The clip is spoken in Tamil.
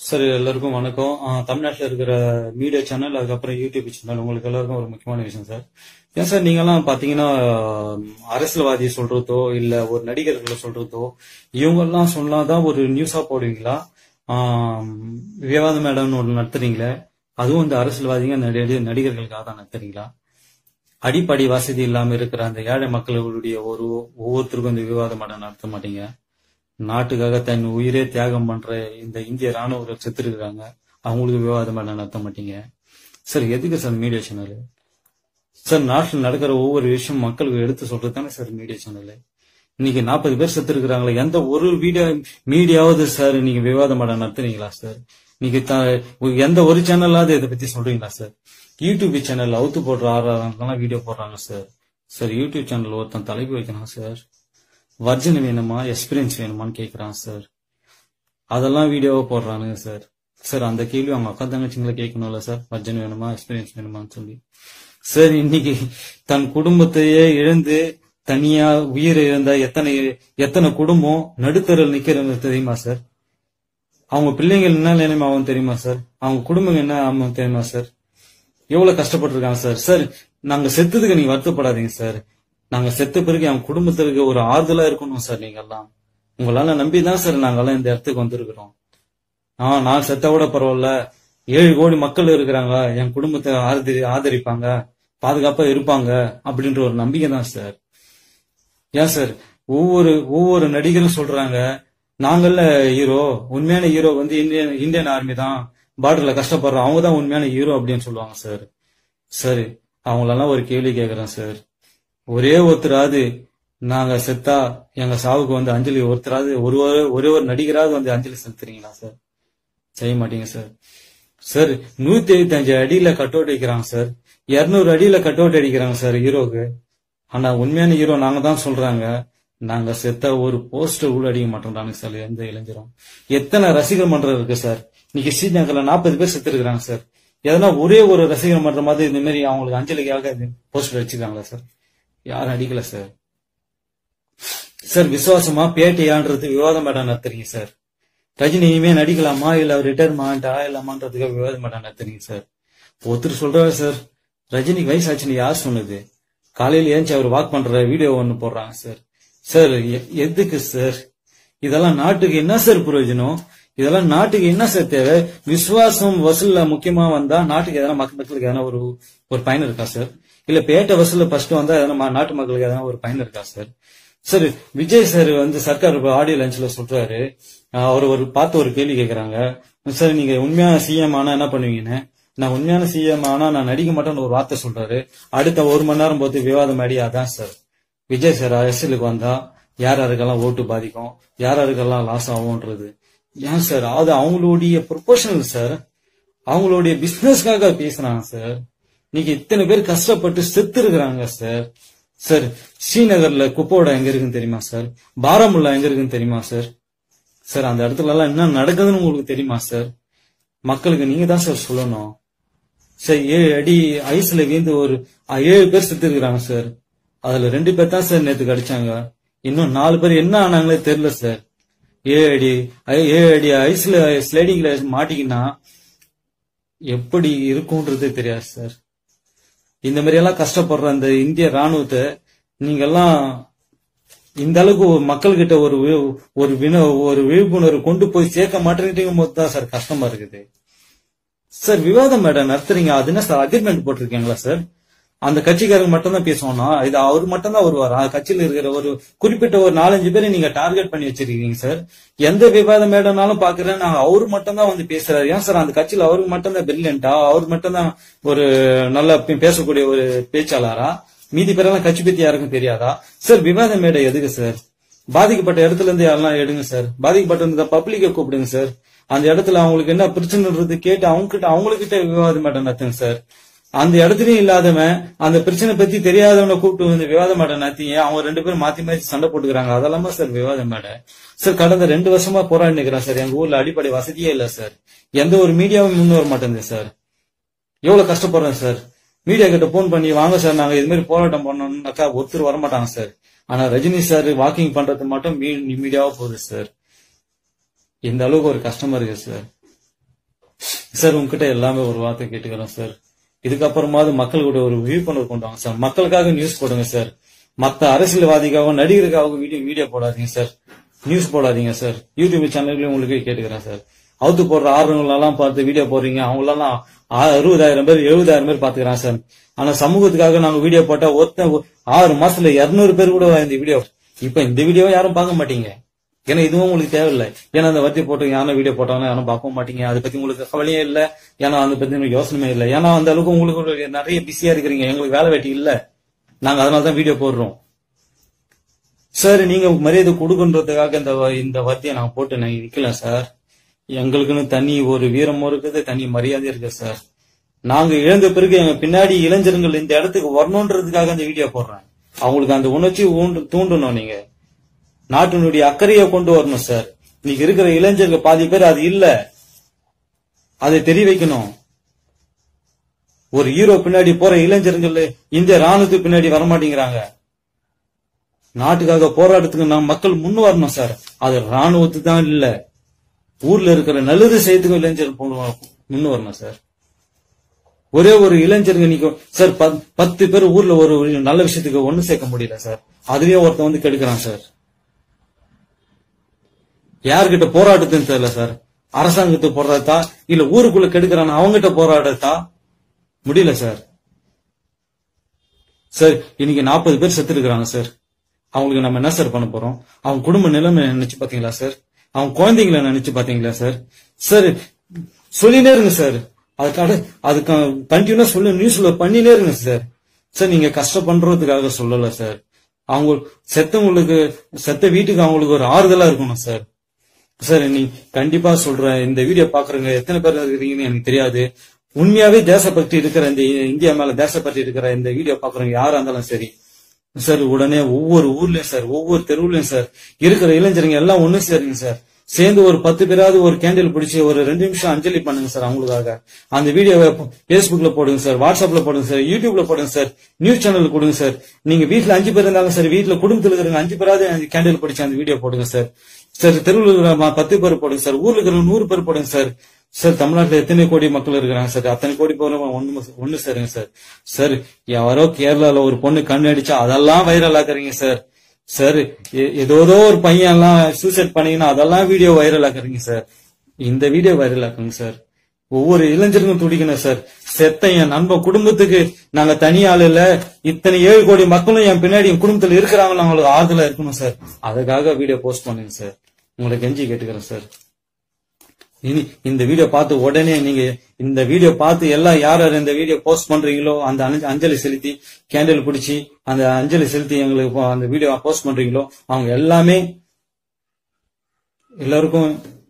சார் எல்லாருக்கும் வணக்கம் ஆஹ் தமிழ்நாட்டுல இருக்கிற மீடியா சேனல் அதுக்கப்புறம் யூடியூப் சேனல் உங்களுக்கு எல்லாருக்கும் ஒரு முக்கியமான விஷயம் சார் ஏன் சார் நீங்கெல்லாம் பாத்தீங்கன்னா ஆஹ், அரசியல்வாதி சொல்றதோ இல்ல ஒரு நடிகர்களை சொல்றதோ இவங்க எல்லாம் சொன்னாதான் ஒரு நியூஸா போடுவீங்களா ஆஹ், விவாதம் மேடம்னு ஒன்று நடத்துறீங்களே அதுவும் இந்த அரசியல்வாதிங்க நடி- நடிகர்களுக்காக தான் நடத்துறீங்களா அடிப்படை வசதி இல்லாம இருக்கிற அந்த ஏழை மக்களுடைய ஒரு ஒவ்வொருத்தருக்கும் இந்த விவாத மேடம் நடத்த மாட்டீங்க நாட்டுக்காக தன் உயிரே தியாகம் பண்ற இந்த இந்திய ராணுவர்கள் செத்து இருக்காங்க அவங்களுக்கு விவாதம் பண்ண நடத்த மாட்டீங்க சார் எதுக்கு சார் மீடியா சேனல் சார் நாட்டில் நடக்கிற ஒவ்வொரு விஷயம் மக்களுக்கு எடுத்து சொல்றது தானே சார் மீடியா சேனல் இன்னைக்கு நாற்பது பேர் செத்து இருக்கிறாங்களே எந்த ஒரு வீடியோ மீடியாவது சார் நீங்க விவாதம் பண்ண நடத்துறீங்களா சார் நீங்க த- எந்த ஒரு சேனலாவது இதை பத்தி சொல்றீங்களா சார் யூடியூப் சேனல் அவுத்து போடுற ஆறாம் வீடியோ போடுறாங்க சார் சார் யூடியூப் சேனல் ஒருத்தன் தலைப்பு வைக்கணும் சார் வர்ஜன் வேணுமா எக்ஸ்பீரியன்ஸ் வேணுமான்னு கேக்குறான் சார் அதெல்லாம் வீடியோவா போடுறானுங்க சார் சார் அந்த கேள்வி அவங்க அக்கா தங்கச்சிங்களை கேட்கணும்ல சார் வர்ஜன் வேணுமா எக்ஸ்பீரியன்ஸ் வேணுமான்னு சொல்லி சார் இன்னைக்கு தன் குடும்பத்தையே இழந்து தனியா உயிர் இழந்த எத்தனை எத்தனை குடும்பம் நடுத்தரில் நிக்கிறது தெரியுமா சார் அவங்க பிள்ளைங்க என்ன நிலைமை ஆகும் தெரியுமா சார் அவங்க குடும்பம் என்ன ஆகும் தெரியுமா சார் எவ்வளவு கஷ்டப்பட்டிருக்காங்க சார் சார் நாங்க செத்ததுக்கு நீங்க வருத்தப்படாதீங்க சார் நாங்க செத்த பிறகு என் குடும்பத்திற்கு ஒரு ஆறுதலா இருக்கணும் சார் நீங்க எல்லாம் உங்களால நம்பிதான் சார் நாங்கெல்லாம் இந்த இடத்துக்கு வந்திருக்கிறோம் ஆ நான் செத்த விட பரவாயில்ல ஏழு கோடி மக்கள் இருக்கிறாங்க என் குடும்பத்தை ஆதரி ஆதரிப்பாங்க பாதுகாப்பா இருப்பாங்க அப்படின்ற ஒரு நம்பிக்கை தான் சார் ஏன் சார் ஒவ்வொரு ஒவ்வொரு நடிகரும் சொல்றாங்க நாங்கள்ல ஹீரோ உண்மையான ஹீரோ வந்து இந்தியன் இந்தியன் ஆர்மி தான் பார்டர்ல கஷ்டப்படுறோம் அவங்க தான் உண்மையான ஹீரோ அப்படின்னு சொல்லுவாங்க சார் சரி அவங்களெல்லாம் ஒரு கேள்வி கேக்குறேன் சார் ஒரே ஒருத்தராவது நாங்க செத்தா எங்க சாவுக்கு வந்து அஞ்சலி ஒருத்தராவது ஒரு ஒரு- ஒரே ஒரு நடிகராவது வந்து அஞ்சலி செலுத்துறீங்களா சார் செய்ய மாட்டீங்க சார் சார் நூத்தி எழுபத்தி அஞ்சு அடியில கட் அவுட் அடிக்கிறாங்க சார் இருநூறு அடியில கட் அவுட் அடிக்கிறாங்க சார் ஹீரோக்கு ஆனா உண்மையான ஹீரோ நாங்க தான் சொல்றாங்க நாங்க செத்த ஒரு போஸ்டர் கூட அடிக்க மாட்டோம்டாங்க சார் எந்த இளைஞரும் எத்தனை ரசிகர் மன்றம் இருக்கு சார் இன்னைக்கு ஸ்ரீநகர்ல நாற்பது பேர் செத்து இருக்கிறாங்க சார் எதனா ஒரே ஒரு ரசிகர் மன்றம் மாதிரி இந்த மாதிரி அவங்களுக்கு அஞ்சலிக்காக போஸ்டர் அடிச்சுக்காங்களா சார் யாரும் அடிக்கல சார் சார் விசுவாசமா பேட்டையான்றது விவாதம் மேடம் நடத்துறீங்க சார் ரஜினி இனிமே நடிக்கலாமா இல்ல ரிட்டையர் ஆண்டா இல்லாமான்றதுக்காக விவாதம் மேடம் நடத்துறீங்க சார் ஒருத்தர் சொல்றாரு சார் ரஜினிக்கு வயசாச்சுன்னு யார் சொன்னது காலையில ஏஞ்சி அவர் வாக் பண்ற வீடியோ ஒன்னு போடுறாங்க சார் சார் எ- எதுக்கு சார் இதெல்லாம் நாட்டுக்கு என்ன சார் பிரயோஜனம் இதெல்லாம் நாட்டுக்கு என்ன சார் தேவை விசுவாசம் வசூல்ல முக்கியமா வந்தா நாட்டுக்கு எதனா மக்கள் மக்களுக்கு எதனா ஒரு ஒரு பயன் இருக்கா சார் இல்ல பேட்டை வசூல்ல ஃபர்ஸ்ட் வந்தா எதனா ம- நாட்டு மக்களுக்கு எதனா ஒரு பயன் இருக்கா சார் சார் விஜய் சார் வந்து சர்க்கார் ஆடியோ லஞ்ச்ல சொல்றாரு ஆஹ் அவர் ஒரு பார்த்து ஒரு கேள்வி கேக்குறாங்க சார் நீங்க உண்மையான சிஎம் ஆனா என்ன பண்ணுவீங்கன்னு நான் உண்மையான சிஎம் ஆனா நான் நடிக்க மாட்டேன்னு ஒரு வார்த்தை சொல்றாரு அடுத்த ஒரு மணி நேரம் போது விவாதம் அடி அதான் சார் விஜய் சார் அரசியலுக்கு வந்தா யார் யாருக்கெல்லாம் ஓட்டு பாதிக்கும் யார் யாருக்கெல்லாம் லாஸ் ஆகும்ன்றது ஏன் சார் அது அவங்களுடைய ப்ரொபோஷனல் சார் அவங்களுடைய பிசினஸ்க்காக பேசுறாங்க சார் இன்னைக்கு இத்தனை பேர் கஷ்டப்பட்டு செத்து இருக்கிறாங்க சார் சார் ஸ்ரீநகர்ல குப்போட எங்க இருக்குன்னு தெரியுமா சார் பாராமுல்லா எங்க இருக்குன்னு தெரியுமா சார் சார் அந்த இடத்துல எல்லாம் என்ன நடக்குதுன்னு உங்களுக்கு தெரியுமா சார் மக்களுக்கு நீங்க தான் சார் சொல்லணும் சார் ஏழு அடி ஐஸ்ல வீந்து ஒரு அஹ், ஏழு பேர் செத்து இருக்கிறாங்க சார் அதுல ரெண்டு பேர் தான் சார் நேத்து கடிச்சாங்க இன்னும் நாலு பேர் என்ன ஆனாங்களே தெரியல சார் ஏழு அடி ஐ- ஏழு அடி ஐஸ்ல ஸ்லைடிங்ல மாட்டிக்கினா எப்படி இருக்கும்ன்றது தெரியாது சார் இந்த மாதிரி எல்லாம் கஷ்டப்படுற அந்த இந்திய ராணுவத்தை நீங்க எல்லாம் இந்த அளவுக்கு ஒரு மக்கள்கிட்ட ஒரு வி- ஒரு வின ஒரு விழிப்புணர்வு கொண்டு போய் சேர்க்க மாட்டேங்கும் போது தான் சார் கஷ்டமா இருக்குது சார் விவாதம் மேடம் நடத்துறீங்க அது என்ன சார் அக்ரிமெண்ட் போட்டிருக்கீங்களா சார் அந்த கட்சிக்காரங்க மட்டும் தான் பேசுவோம்னா இது அவர் மட்டும் தான் வருவார் அந்த கட்சியில இருக்கிற ஒரு குறிப்பிட்ட ஒரு நாலஞ்சு பேரை நீங்க டார்கெட் பண்ணி வச்சிருக்கீங்க சார் எந்த விவாதம் மேடம்னாலும் பாக்குறேன் நாங்க அவரு மட்டும் தான் வந்து பேசுறாரு ஏன் சார் அந்த கட்சியில அவருக்கு மட்டும் தான் பிரில்லியண்டா அவர் மட்டும் தான் ஒரு நல்ல பே- பேசக்கூடிய ஒரு பேச்சாளரா மீதி பேரெல்லாம் கட்சி பத்தி யாருக்கும் தெரியாதா சார் விவாத மேடை எதுக்கு சார் பாதிக்கப்பட்ட இடத்துல இருந்து யாரெல்லாம் எடுங்க சார் பாதிக்கப்பட்ட இந்த பப்ளிக்கை கூப்பிடுங்க சார் அந்த இடத்துல அவங்களுக்கு என்ன பிரச்சனைன்றது கேட்டு அவங்க கிட்ட அவங்ககிட்ட விவாதம் மேடம் நடத்துங்க சார் அந்த இடத்துலயும் இல்லாதவன் அந்த பிரச்சனை பத்தி தெரியாதவனை கூப்பிட்டு வந்து விவாத மேடம் நடத்திங்க அவங்க ரெண்டு பேரும் மாத்தி மாத்தி சண்டை போட்டுக்கிறாங்க அதெல்லாமா சார் விவாத மேடை சார் கடந்த ரெண்டு வருஷமா போராடி நிக்கிறேன் சார் எங்க ஊர்ல அடிப்படை வசதியே இல்ல சார் எந்த ஒரு மீடியாவும் முன் வர மாட்டேங்குது சார் எவ்வளவு கஷ்டப்படுறேன் சார் மீடியா கிட்ட போன் பண்ணி வாங்க சார் நாங்க இது மாதிரி போராட்டம் பண்ணோம்னாக்கா ஒருத்தர் வர மாட்டாங்க சார் ஆனா ரஜினி சார் வாக்கிங் பண்றது மட்டும் மீடியாவா போகுது சார் இந்த அளவுக்கு ஒரு கஷ்டமா இருக்கு சார் சார் உங்ககிட்ட எல்லாமே ஒரு வார்த்தை கேட்டுக்கிறோம் சார் இதுக்கப்புறமாவது மக்கள் கூட ஒரு விழிப்புணர்வு கொண்டு வாங்க சார் மக்களுக்காக நியூஸ் போடுங்க சார் மத்த அரசியல்வாதிக்காகவும் நடிகருக்காகவும் வீடியோ வீடியோ போடாதீங்க சார் நியூஸ் போடாதீங்க சார் யூடியூப் சேனல்லையும் உங்களுக்கு கேட்டுக்கிறேன் சார் அவுத்து போடுற ஆர்வங்களெல்லாம் பார்த்து வீடியோ போடுறீங்க அவங்களெல்லாம் ஆ- அறுபதாயிரம் பேர் எழுபதாயிரம் பேர் பாத்துக்கிறான் சார் ஆனா சமூகத்துக்காக நாங்க வீடியோ போட்டா ஒருத்த ஆறு மாசத்துல இருநூறு பேர் கூட இந்த வீடியோ இப்ப இந்த வீடியோவை யாரும் பார்க்க மாட்டீங்க ஏன்னா இதுவும் உங்களுக்கு தேவையில்லை ஏன்னா அந்த வட்டி போட்டு யாரும் வீடியோ போட்டாலும் யாரும் பார்க்க மாட்டீங்க அதை பத்தி உங்களுக்கு கவலையே இல்ல ஏன்னா அதை பத்தி உங்களுக்கு யோசனையே இல்லை ஏன்னா அந்த அளவுக்கு உங்களுக்கு ஒரு நிறைய பிஸியா இருக்கிறீங்க எங்களுக்கு வேலை வெட்டி இல்ல நாங்க அதனால தான் வீடியோ போடுறோம் சார் நீங்க மரியாதை கொடுக்குன்றதுக்காக இந்த வ- இந்த வத்தியை நான் போட்டு நான் நிக்கல சார் எங்களுக்குன்னு தனி ஒரு வீரமும் இருக்குது தனி மரியாதை இருக்கு சார் நாங்க இழந்த பிறகு எங்க பின்னாடி இளைஞர்கள் இந்த இடத்துக்கு வரணுன்றதுக்காக அந்த வீடியோ போடுறேன் அவங்களுக்கு அந்த உணர்ச்சி ஊண்டு- தூண்டணும் நீங்க நாட்டினுடைய அக்கறையை கொண்டு வரணும் சார் இன்னைக்கு இருக்கிற இளைஞர்கள் பாதி பேர் அது இல்ல அதை தெரிய வைக்கணும் ஒரு ஹீரோ பின்னாடி போற இளைஞர்கள் இந்த ராணுவத்துக்கு பின்னாடி வரமாட்டேங்கிறாங்க நாட்டுக்காக போராட்டத்துக்கு நாம் மக்கள் முன் வரணும் சார் அது ராணுவத்துக்கு தான் இல்ல ஊர்ல இருக்கிற நல்லது செய்யறதுக்கும் இளைஞர் முன் வரணும் சார் ஒரே ஒரு இளைஞருங்க நீங்க சார் பத்- பத்து பேர் ஊர்ல ஒரு நல்ல விஷயத்துக்கு ஒண்ணு சேர்க்க முடியல சார் அதுலயே ஒருத்தன் வந்து கெடுக்கிறான் சார் யார்கிட்ட போராட்டத்துன்னு தெரியல சார் அரசாங்கத்தை போராட்டத்தா இல்ல ஊருக்குள்ள கெடுக்கிறான் அவங்ககிட்ட போராடத்தா முடியல சார் சார் இன்னைக்கு நாற்பது பேர் செத்து இருக்காங்க சார் அவங்களுக்கு நம்ம என்ன சார் பண்ண போறோம் அவங்க குடும்ப நிலைமை நினைச்சு பாத்தீங்களா சார் அவங்க குழந்தைங்களை நினைச்சு பாத்தீங்களா சார் சார் சொல்லினே இருங்க சார் அதுக்காக அதுக்கு கண்டினியூா சொல்லி நியூஸ்ல பண்ணினே இருங்க சார் சார் நீங்க கஷ்டப்படுறதுக்காக சொல்லல சார் அவங்க செத்தவங்களுக்கு செத்த வீட்டுக்கு அவங்களுக்கு ஒரு ஆறுதலா இருக்கணும் சார் சார் நீ கண்டிப்பா சொல்றேன் இந்த வீடியோ பாக்குறவங்க எத்தனை பேர் இருக்கிறீங்கன்னு எனக்கு தெரியாது உண்மையாவே தேசபக்தி இருக்கிற இந்த இந்தியா மேல தேசபக்தி இருக்கிற இந்த வீடியோ பாக்குறவங்க யாரா இருந்தாலும் சரி சார் உடனே ஒவ்வொரு ஊர்லயும் சார் ஒவ்வொரு தெருவுலயும் சார் இருக்கிற இளைஞருங்க எல்லாம் ஒண்ணு சேருங்க சார் சேர்ந்து ஒரு பத்து பேராவது ஒரு கேண்டில் பிடிச்சி ஒரு ரெண்டு நிமிஷம் அஞ்சலி பண்ணுங்க சார் அவங்களுக்காக அந்த வீடியோவை Facebookல போடுங்க சார் வாட்ஸ்அப்ல போடுங்க சார் யூடியூப்ல போடுங்க சார் நியூஸ் சேனல் கொடுங்க சார் நீங்க வீட்ல அஞ்சு பேர் இருந்தாங்க சார் வீட்ல குடும்பத்துல இருக்கிறவங்க அஞ்சு பேராவது கேண்டில் பிடிச்சி அந்த வீடியோ போடுங்க சார் சார் தெருவில் இருக்கிற ம- பத்து பேர் போடுங்க சார் ஊர்ல இருக்கிற நூறு பேர் போடுங்க சார் சார் தமிழ்நாட்டுல எத்தனை கோடி மக்கள் இருக்கிறாங்க சார் அத்தனை கோடி பேர் ஒண்ணு ஒண்ணு சேருங்க சார் சார் யாரோ கேரளால ஒரு பொண்ணு கண்ணு அடிச்சா அதெல்லாம் வைரல் ஆக்குறீங்க சார் சார் எ- ஏதோதோ ஒரு பையன் எல்லாம் சூசைட் பண்ணீங்கன்னா அதெல்லாம் வீடியோ வைரல் ஆக்குறீங்க சார் இந்த வீடியோ வைரல் ஆக்குங்க சார் ஒவ்வொரு இளைஞருக்கும் துடிக்கணும் சார் செத்த என் நண்பன் குடும்பத்துக்கு நாங்க தனி ஆள் இல்ல இத்தனை ஏழு கோடி மக்களும் என் பின்னாடி என் குடும்பத்துல இருக்கிறாங்க அவங்களுக்கு ஆறுதலா இருக்கணும் சார் அதுக்காக வீடியோ போஸ்ட் பண்ணுங்க சார் உங்களை கெஞ்சி கேட்டுக்கிறேன் சார் இனி இந்த வீடியோ பார்த்து உடனே நீங்க இந்த வீடியோ பார்த்து எல்லாம் யார் யார் இந்த வீடியோ போஸ்ட் பண்றீங்களோ அந்த அஞ்ச- அஞ்சலி செலுத்தி கேண்டில் பிடிச்சி அந்த அஞ்சலி செலுத்தி எங்களுக்கு இப்போ அந்த வீடியோ போஸ்ட் பண்றீங்களோ அவங்க எல்லாமே எல்லாருக்கும்